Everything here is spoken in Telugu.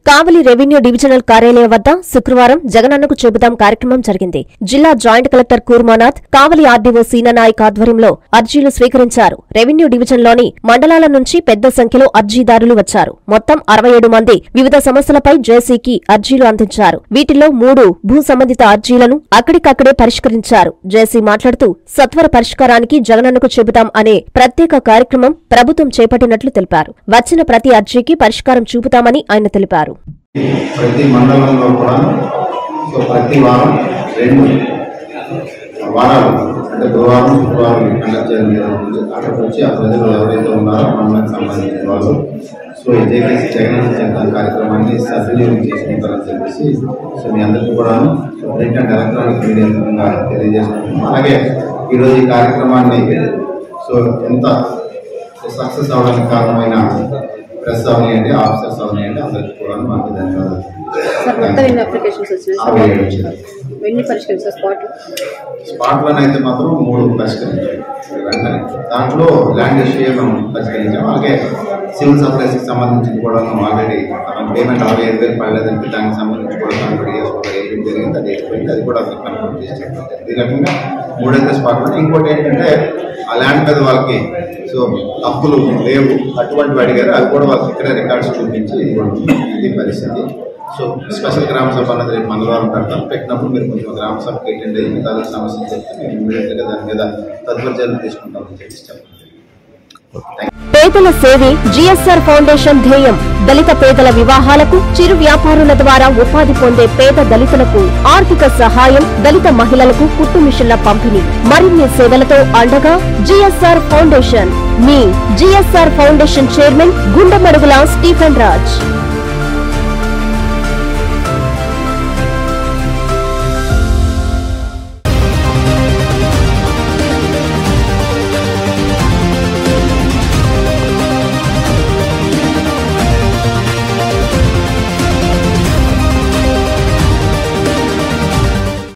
కావలి రెవెన్యూ డివిజనల్ కార్యాలయం వద్ద శుక్రవారం జగనన్నకు చెబుదాం కార్యక్రమం జరిగింది జిల్లా joint collector Kurmanath Kavali RDO Seenanayak ఆధ్వర్యంలో అర్జీలు స్వీకరించారు రెవెన్యూ డివిజన్లోని మండలాల నుంచి పెద్ద సంఖ్యలో అర్జీదారులు వచ్చారు మొత్తం అరవై ఏడు మంది వివిధ సమస్యలపై జేసీకి అర్జీలు అందించారు వీటిలో మూడు భూ సంబంధిత అర్జీలను అక్కడికక్కడే పరిష్కరించారు జేసీ మాట్లాడుతూ సత్వర పరిష్కారానికి జగనన్నకు చెబుతాం అనే ప్రత్యేక కార్యక్రమం ప్రభుత్వం చేపట్టినట్లు తెలిపారు వచ్చిన ప్రతి అర్జీకి పరిష్కారం చూపుతామని ఆయన తెలిపారు ప్రతి మండలంలో కూడా సో ప్రతి వారం రెండు వారాలు అంటే గురువారం శుక్రవారం కండక్ట్ చేయడం జరుగుతుంది అక్కడికి వచ్చి ఆ ప్రజలు ఎవరైతే ఉన్నారో మండలానికి సంబంధించిన వాళ్ళు సో ఈ జేకేసీ జగన్ చేత కార్యక్రమాన్ని సద్వినియోగం చేసుకుంటారని చెప్పేసి సో మీ అందరికీ కూడా so print and electronic media విధంగా తెలియజేసుకుంటున్నాం అలాగే ఈరోజు ఈ కార్యక్రమాన్ని సో ఎంత సక్సెస్ అవడానికి కారణమైన ప్రెస్ అవనియండి ఆఫీసర్స్ అవనియండి అందరికీ కూడా మాకు ధన్యవాదాలు సార్ మొత్తం ఎన్ని అప్లికేషన్స్ వచ్చినాయి అరవై ఏడు వచ్చినాయి. సార్ ఎన్ని పరిష్కరించారు స్పాట్ స్పాట్లను అయితే మాత్రం మూడు పరిష్కరించాం వెంటనే దాంట్లో ల్యాండ్ ఇష్యూ మనం పరిష్కరించాం అలాగే సివిల్ సప్లైస్కి సంబంధించి కూడా ఆల్రెడీ మనం పేమెంట్ అరవై ఐదు వేలు పడలేదంటే దానికి సంబంధించి కూడా కన్వర్ట్ చేసుకోవడం ఏం జరిగింది అది అయిపోయింది అది కూడా అసలు కన్వర్ట్ చేసి చెప్పడం జరిగింది. ఈ రకంగా మూడైతే స్పాట్లు ఇంకోటి ఏంటంటే ఆ ల్యాండ్ మీద వాళ్ళకి సో హక్కులు లేవు అటువంటివి అడిగారు అది కూడా వాళ్ళకి ఇక్కడే రికార్డ్స్ చూపించి ఇవ్వడం ఇది పరిస్థితి సో స్పెషల్ గ్రామ సభ అన్నది రేపు మంగళవారం పెడతాం పెట్టినప్పుడు మీరు కొంచెం గ్రామ సభకి అటెండ్ అయ్యి మీ తాలూకు సమస్యలు చెప్తే మేము ఇమీడియట్గా దాని మీద తదుపరి చర్యలు తీసుకుంటామని చెప్పి చెప్పండి పేదల సేవే జీఎస్ఆర్ ఫౌండేషన్ ధ్యేయం దళిత పేదల వివాహాలకు చిరు వ్యాపారుల ద్వారా ఉపాధి పొందే పేద దళితులకు ఆర్థిక సహాయం దళిత మహిళలకు కుట్టు మిషన్ల పంపిణీ మరిన్ని సేవలతో అండగా జీఎస్ఆర్ ఫౌండేషన్ మీ GSR foundation chairman Gundamadugula Stephen Raj